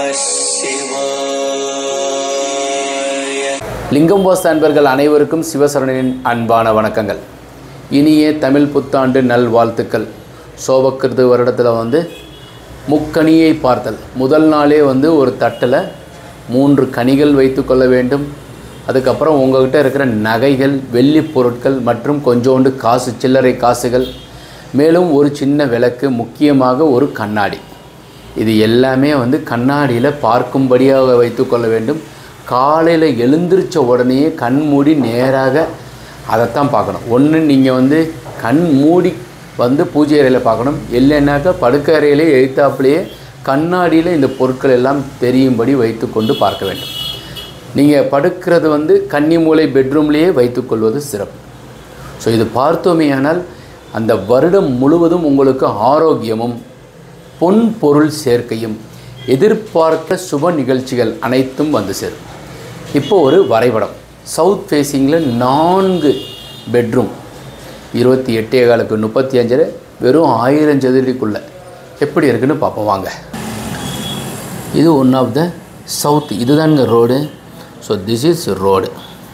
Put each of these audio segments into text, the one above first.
லிங்கம் போஸ் அன்பர்கள் அனைவருக்கும் சிவசரணின் அன்பான வணக்கங்கள் இனிய தமிழ் புத்தாண்டு நல்வாழ்த்துக்கள் சோபக்கிருது வருடத்தில் வந்து முக்கனியை பார்த்தல் முதல் நாளே வந்து ஒரு தட்டில் மூன்று கனிகள் வைத்து கொள்ள வேண்டும் அதுக்கப்புறம் உங்கள்கிட்ட இருக்கிற நகைகள் வெள்ளி பொருட்கள் மற்றும் கொஞ்சோண்டு காசு சில்லறை காசுகள் மேலும் ஒரு சின்ன விளக்கு முக்கியமாக ஒரு கண்ணாடி இது எல்லாமே வந்து கண்ணாடியில் பார்க்கும்படியாக வைத்துக்கொள்ள வேண்டும் காலையில் எழுந்திரிச்ச உடனேயே கண் மூடி நேராக அதைத்தான் பார்க்கணும் ஒன்று நீங்கள் வந்து கண் மூடி வந்து பூஜை அறையில் பார்க்கணும் இல்லைன்னாக்கா படுக்கை அறையிலே எழுத்தாப்புலேயே கண்ணாடியில் இந்த பொருட்கள் எல்லாம் தெரியும்படி வைத்துக்கொண்டு பார்க்க வேண்டும் நீங்கள் படுக்கிறது வந்து கன்னி மூலை பெட்ரூம்லேயே வைத்துக்கொள்வது சிறப்பு ஸோ இது பார்த்தோமேயானால் அந்த வருடம் முழுவதும் உங்களுக்கு ஆரோக்கியமும் பொன் பொருள் சேர்க்கையும் எதிர்பார்த்த சுப நிகழ்ச்சிகள் அனைத்தும் வந்து சேரும் இப்போ ஒரு வரைபடம் சவுத் ஃபேஸிங்கில் நான்கு பெட்ரூம் இருபத்தி எட்டே காலுக்கு முப்பத்தி அஞ்சில் வெறும் ஆயிரம் சதுரடிக்குள்ளே எப்படி இருக்குன்னு பார்ப்போம் வாங்க இது ஒன் ஆஃப் த சவுத் இதுதாங்க road so this is road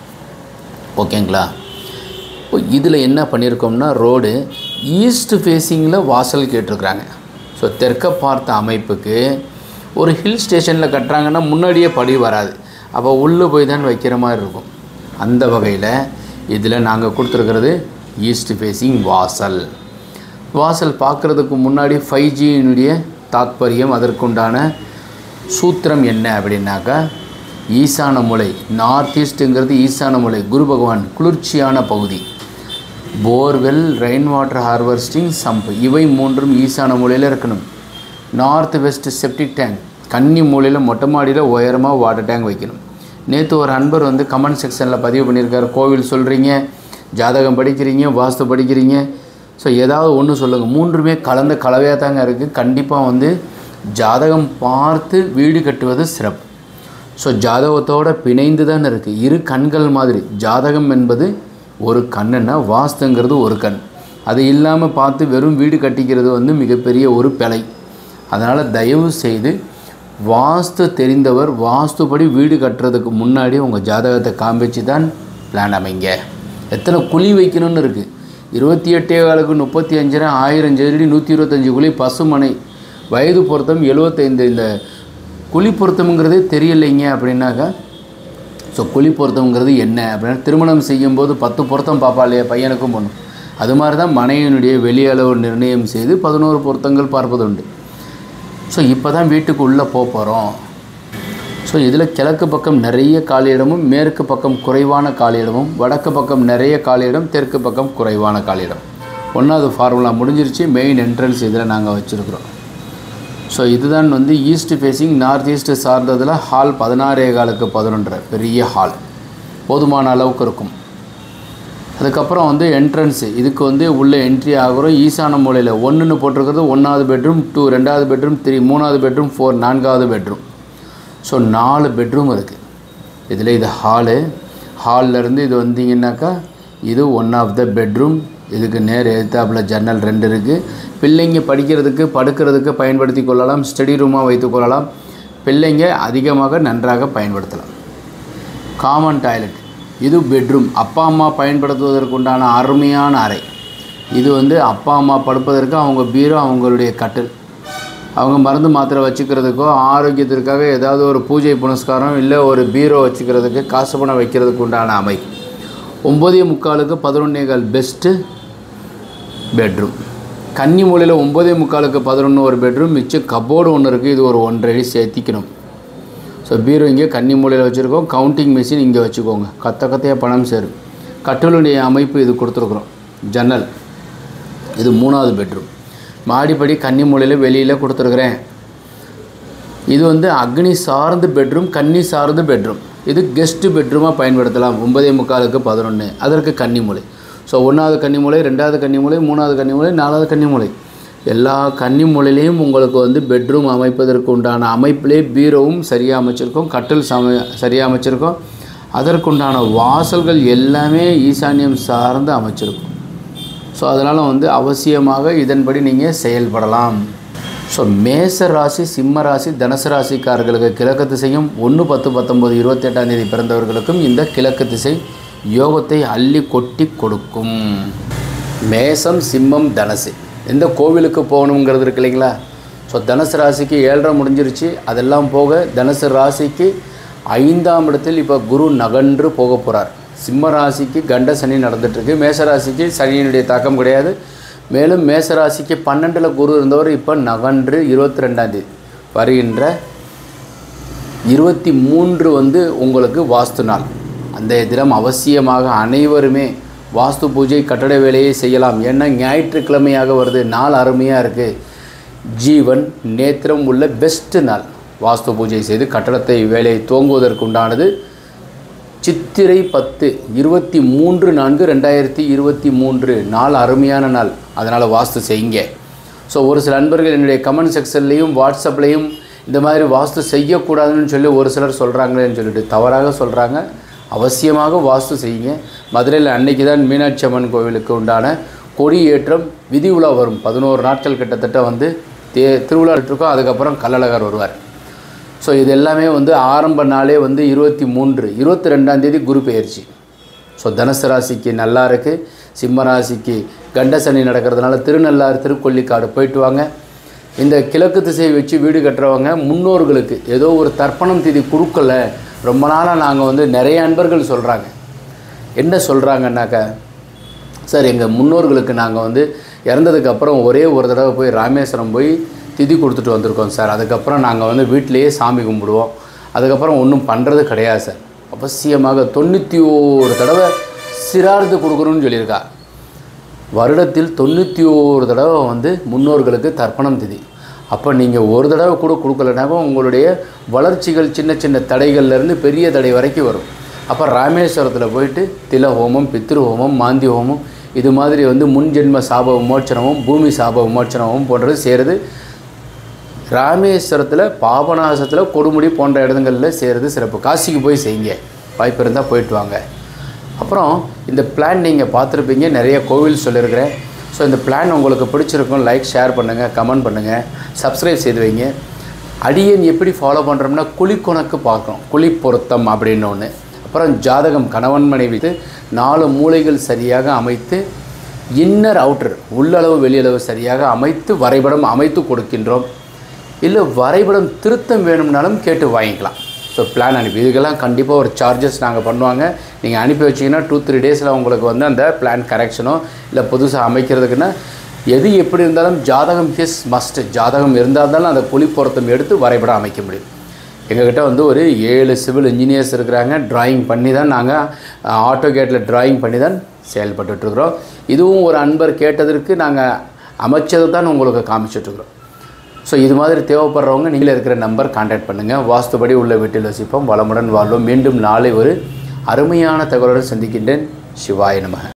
ஓகேங்களா இப்போ இதில் என்ன பண்ணியிருக்கோம்னா ரோடு ஈஸ்ட் ஃபேஸிங்கில் வாசல் கேட்டிருக்கிறாங்க ஸோ தெற்க பார்த்த அமைப்புக்கு ஒரு ஹில் ஸ்டேஷனில் கட்டுறாங்கன்னா முன்னாடியே படி வராது அப்போ உள்ளே போய் தான் வைக்கிற மாதிரி இருக்கும் அந்த வகையில் இதில் நாங்கள் கொடுத்துருக்கிறது ஈஸ்ட் ஃபேஸிங் வாசல் வாசல் பார்க்குறதுக்கு முன்னாடி ஃபைவ் ஜியினுடைய தாத்பரியம் அதற்குண்டான சூத்திரம் என்ன அப்படின்னாக்கா ஈசான மூலை நார்த் ஈஸ்ட்டுங்கிறது ஈசான மூலை குரு பகவான் குளிர்ச்சியான பகுதி borewell rain water harvesting sump இவை மூன்றும் ஈசான மூலையில் இருக்கணும் நார்த் வெஸ்ட் செப்டிக் டேங்க் கன்னி மூலையில் மொட்டை மாடியில் உயரமாக வாட்டர் டேங்க் வைக்கணும் நேற்று ஒரு அன்பர் வந்து கமெண்ட் செக்ஷனில் பதிவு பண்ணியிருக்காரு கோவில் சொல்கிறீங்க ஜாதகம் படிக்கிறீங்க வாஸ்து படிக்கிறீங்க ஸோ ஏதாவது ஒன்று சொல்லுங்கள் மூன்றுமே கலந்த கலவையாக தாங்க இருக்குது கண்டிப்பாக வந்து ஜாதகம் பார்த்து வீடு கட்டுவது சிறப்பு ஸோ ஜாதகத்தோட பிணைந்து தான் இருக்குது இரு கண்கள் மாதிரி ஜாதகம் என்பது ஒரு கண்ணுன்னா வாஸ்துங்கிறது ஒரு கண் அது இல்லாமல் பார்த்து வெறும் வீடு கட்டிக்கிறது வந்து மிகப்பெரிய ஒரு பிழை அதனால் தயவு செய்து வாஸ்து தெரிந்தவர் வாஸ்துபடி வீடு கட்டுறதுக்கு முன்னாடி உங்கள் ஜாதகத்தை காமிச்சு தான் பிளான் அமைங்க எத்தனை குழி வைக்கணும்னு இருக்குது இருபத்தி எட்டே காலுக்கு முப்பத்தி அஞ்சரை ஆயிரம் ஜெடி நூற்றி இருபத்தஞ்சி குழி பசுமனை வயது பொருத்தம் எழுபத்தைந்து இந்த குழி பொருத்தம்ங்கிறதே தெரியலைங்க அப்படின்னாக்கா ஸோ குழி பொருத்தம்ங்கிறது என்ன அப்படின்னா திருமணம் செய்யும்போது பத்து பொருத்தம் பார்ப்பா இல்லையா பையனுக்கும் பொண்ணும் அது மாதிரி தான் மனைவியினுடைய வெளியளவு நிர்ணயம் செய்து பதினோரு பொருத்தங்கள் பார்ப்பது உண்டு ஸோ இப்போ தான் வீட்டுக்கு உள்ளே போக போகிறோம் ஸோ இதில் கிழக்கு பக்கம் நிறைய காலியிடமும் மேற்கு பக்கம் குறைவான காலியிடமும் வடக்கு பக்கம் நிறைய காலியிடம் தெற்கு பக்கம் குறைவான காலியிடம் ஒன்றாவது ஃபார்முலா முடிஞ்சிருச்சு மெயின் என்ட்ரன்ஸ் இதில் நாங்கள் வச்சுருக்குறோம் ஸோ இதுதான் வந்து ஈஸ்ட் ஃபேஸிங் நார்த் ஈஸ்ட் சார்ந்ததில் ஹால் பதினாறே காலுக்கு பதினொன்றரை பெரிய ஹால் போதுமான அளவுக்கு இருக்கும் அதுக்கப்புறம் வந்து என்ட்ரன்ஸு இதுக்கு வந்து உள்ளே என்ட்ரி ஆகிறோம் ஈசான மூலையில் ஒன்றுன்னு போட்டிருக்கிறது ஒன்றாவது பெட்ரூம் டூ ரெண்டாவது பெட்ரூம் த்ரீ மூணாவது பெட்ரூம் ஃபோர் நான்காவது பெட்ரூம் ஸோ நாலு பெட்ரூம் இருக்குது இதில் இது ஹாலு ஹால்லேருந்து இது வந்தீங்கன்னாக்கா இது ஒன் ஆஃப் த பெட்ரூம் இதுக்கு நேர் எழுத்தாப்பில் ஜன்னல் ரெண்டு இருக்குது பிள்ளைங்க படிக்கிறதுக்கு படுக்கிறதுக்கு பயன்படுத்தி கொள்ளலாம் ஸ்டடி ரூமாக வைத்துக்கொள்ளலாம் பிள்ளைங்க அதிகமாக நன்றாக பயன்படுத்தலாம் காமன் டாய்லெட் இது பெட்ரூம் அப்பா அம்மா பயன்படுத்துவதற்குண்டான அருமையான அறை இது வந்து அப்பா அம்மா படுப்பதற்கு அவங்க பீரோ அவங்களுடைய கட்டில் அவங்க மருந்து மாத்திரை வச்சுக்கிறதுக்கோ ஆரோக்கியத்திற்காக ஏதாவது ஒரு பூஜை புனஸ்காரம் இல்லை ஒரு பீரோ வச்சுக்கிறதுக்கு காசு பணம் வைக்கிறதுக்கு உண்டான அமை ஒம்போதே முக்காலுக்கு பதினொன்னேகால் பெஸ்ட்டு பெட்ரூம் கன்னி மூலையில் ஒம்போதே முக்காலுக்கு பதினொன்று ஒரு பெட்ரூம் மிச்சம் கபோர்டு ஒன்று இருக்குது இது ஒரு ஒன்றரை அடி சேர்த்திக்கணும் ஸோ பீரோ இங்கே கன்னி மூலையில் வச்சுருக்கோம் கவுண்டிங் மிஷின் இங்கே வச்சுக்கோங்க கத்த கத்தையாக பணம் சேரும் கட்டிலுடைய அமைப்பு இது கொடுத்துருக்குறோம் ஜன்னல் இது மூணாவது பெட்ரூம் மாடிப்படி கன்னி மூலையில் வெளியில் கொடுத்துருக்குறேன் இது வந்து அக்னி சார்ந்த பெட்ரூம் கன்னி சார்ந்த பெட்ரூம் இது கெஸ்ட்டு பெட்ரூமாக பயன்படுத்தலாம் ஒன்பதே முக்காலுக்கு பதினொன்று அதற்கு கன்னி மூலை ஸோ ஒன்றாவது கன்னி மூலை ரெண்டாவது கன்னி மூலை மூணாவது கன்னி மூலை நாலாவது கன்னி மூலை எல்லா கன்னி மூலையிலையும் உங்களுக்கு வந்து பெட்ரூம் அமைப்பதற்கு உண்டான அமைப்பிலே பீரோவும் சரியாக அமைச்சிருக்கோம் கட்டில் சம சரியாக அமைச்சிருக்கோம் அதற்குண்டான வாசல்கள் எல்லாமே ஈசான்யம் சார்ந்து அமைச்சிருக்கும் ஸோ அதனால் வந்து அவசியமாக இதன்படி நீங்கள் செயல்படலாம் ஸோ மேச ராசி சிம்ம ராசி தனுசு ராசிக்காரர்களுக்கு கிழக்கு திசையும் ஒன்று பத்து பத்தொம்பது இருபத்தெட்டாம் தேதி பிறந்தவர்களுக்கும் இந்த கிழக்கு திசை யோகத்தை அள்ளி கொட்டி கொடுக்கும் மேசம் சிம்மம் தனுசு எந்த கோவிலுக்கு போகணுங்கிறது இருக்கு இல்லைங்களா ஸோ தனுசு ராசிக்கு ஏழரை முடிஞ்சிருச்சு அதெல்லாம் போக தனுசு ராசிக்கு ஐந்தாம் இடத்தில் இப்போ குரு நகன்று போக போகிறார் சிம்ம ராசிக்கு கண்ட சனி நடந்துட்டுருக்கு மேச ராசிக்கு சனியினுடைய தாக்கம் கிடையாது மேலும் மேச ராசிக்கு பன்னெண்டில் குரு இருந்தவர் இப்போ நகன்று இருபத்தி ரெண்டாந்தேதி வருகின்ற இருபத்தி மூன்று வந்து உங்களுக்கு வாஸ்து நாள் அந்த தினம் அவசியமாக அனைவருமே வாஸ்து பூஜை கட்டட வேலையை செய்யலாம் ஏன்னா ஞாயிற்றுக்கிழமையாக வருது நாள் அருமையாக இருக்குது ஜீவன் நேத்திரம் உள்ள பெஸ்ட்டு நாள் வாஸ்து பூஜை செய்து கட்டடத்தை வேலையை துவங்குவதற்கு உண்டானது சித்திரை பத்து இருபத்தி மூன்று நான்கு ரெண்டாயிரத்தி இருபத்தி மூன்று நாள் அருமையான நாள் அதனால் வாஸ்து செய்யுங்க ஸோ ஒரு சில நண்பர்கள் என்னுடைய கமெண்ட் செக்ஷன்லேயும் வாட்ஸ்அப்லேயும் இந்த மாதிரி வாஸ்து செய்யக்கூடாதுன்னு சொல்லி ஒரு சிலர் சொல்கிறாங்களேன்னு சொல்லிட்டு தவறாக சொல்கிறாங்க அவசியமாக வாஸ்து செய்யுங்க மதுரையில் அன்னைக்கு தான் மீனாட்சி அம்மன் கோவிலுக்கு உண்டான கொடியேற்றம் விதி உலா வரும் பதினோரு நாட்கள் கிட்டத்தட்ட வந்து தே திருவிழா இருக்கோம் அதுக்கப்புறம் கள்ளழகர் வருவார் ஸோ இது எல்லாமே வந்து ஆரம்ப நாளே வந்து இருபத்தி மூன்று இருபத்தி ரெண்டாம் தேதி குரு பெயர்ச்சி ஸோ தனுசு ராசிக்கு நல்லா இருக்குது சிம்ம ராசிக்கு கண்ட சனி நடக்கிறதுனால திருநள்ளாறு திருக்கொல்லிக்காடு போயிட்டு வாங்க இந்த கிழக்கு திசையை வச்சு வீடு கட்டுறவங்க முன்னோர்களுக்கு ஏதோ ஒரு தர்ப்பணம் திதி கொடுக்கல ரொம்ப நாளாக நாங்கள் வந்து நிறைய அன்பர்கள் சொல்கிறாங்க என்ன சொல்கிறாங்கன்னாக்கா சார் எங்கள் முன்னோர்களுக்கு நாங்கள் வந்து இறந்ததுக்கு அப்புறம் ஒரே ஒரு தடவை போய் ராமேஸ்வரம் போய் திதி கொடுத்துட்டு வந்திருக்கோம் சார் அதுக்கப்புறம் நாங்கள் வந்து வீட்டிலேயே சாமி கும்பிடுவோம் அதுக்கப்புறம் ஒன்றும் பண்ணுறது கிடையாது சார் அவசியமாக தொண்ணூற்றி ஓரு தடவை சிரார்த்து கொடுக்கணும்னு சொல்லியிருக்கா வருடத்தில் தொண்ணூற்றி ஓரு தடவை வந்து முன்னோர்களுக்கு தர்ப்பணம் திதி அப்போ நீங்கள் ஒரு தடவை கூட கொடுக்கலனாக்கும் உங்களுடைய வளர்ச்சிகள் சின்ன சின்ன தடைகள்லேருந்து பெரிய தடை வரைக்கும் வரும் அப்போ ராமேஸ்வரத்தில் போயிட்டு தில ஹோமம் பித்ரு ஹோமம் மாந்தி ஹோமம் இது மாதிரி வந்து முன்ஜென்ம சாப விமோச்சனமும் பூமி சாப விமோச்சனமும் போன்றது செய்கிறது ராமேஸ்வரத்தில் பாபநாசத்தில் கொடுமுடி போன்ற இடங்களில் செய்கிறது சிறப்பு காசிக்கு போய் செய்யுங்க வாய்ப்பு இருந்தால் போயிட்டு வாங்க அப்புறம் இந்த பிளான் நீங்கள் பார்த்துருப்பீங்க நிறைய கோவில் சொல்லியிருக்கிறேன் ஸோ இந்த பிளான் உங்களுக்கு பிடிச்சிருக்கும் லைக் ஷேர் பண்ணுங்கள் கமெண்ட் பண்ணுங்கள் சப்ஸ்கிரைப் செய்து வைங்க அடியன் எப்படி ஃபாலோ பண்ணுறோம்னா குழிக்கொணக்கு பார்க்கணும் குழி பொருத்தம் அப்படின்னு ஒன்று அப்புறம் ஜாதகம் கணவன் மனைவிக்கு நாலு மூலைகள் சரியாக அமைத்து இன்னர் அவுட்டர் உள்ளளவு வெளியளவு சரியாக அமைத்து வரைபடம் அமைத்து கொடுக்கின்றோம் இல்லை வரைபடம் திருத்தம் வேணும்னாலும் கேட்டு வாங்கிக்கலாம் ஸோ பிளான் அனுப்பி இதுக்கெல்லாம் கண்டிப்பாக ஒரு சார்ஜஸ் நாங்கள் பண்ணுவாங்க நீங்கள் அனுப்பி வச்சிங்கன்னா டூ த்ரீ டேஸில் உங்களுக்கு வந்து அந்த பிளான் கரெக்ஷனோ இல்லை புதுசாக அமைக்கிறதுக்குன்னா எது எப்படி இருந்தாலும் ஜாதகம் ஹிஸ் மஸ்ட் ஜாதகம் இருந்தால் தான் அந்த புலி பொருத்தம் எடுத்து வரைபடம் அமைக்க முடியும் எங்ககிட்ட வந்து ஒரு ஏழு சிவில் இன்ஜினியர்ஸ் இருக்கிறாங்க டிராயிங் பண்ணி தான் நாங்கள் ஆட்டோ கேட்டில் டிராயிங் பண்ணி தான் செயல்பட்டுட்ருக்குறோம் இதுவும் ஒரு அன்பர் கேட்டதற்கு நாங்கள் அமைச்சதை தான் உங்களுக்கு காமிச்சிட்ருக்குறோம் ஸோ இது மாதிரி தேவைப்படுறவங்க நீங்களே இருக்கிற நம்பர் கான்டாக்ட் பண்ணுங்கள் வாஸ்துபடி உள்ள வீட்டில் வசிப்போம் வளமுடன் வாழ்வோம் மீண்டும் நாளை ஒரு அருமையான தகவலுடன் சந்திக்கின்றேன் சிவாய நமக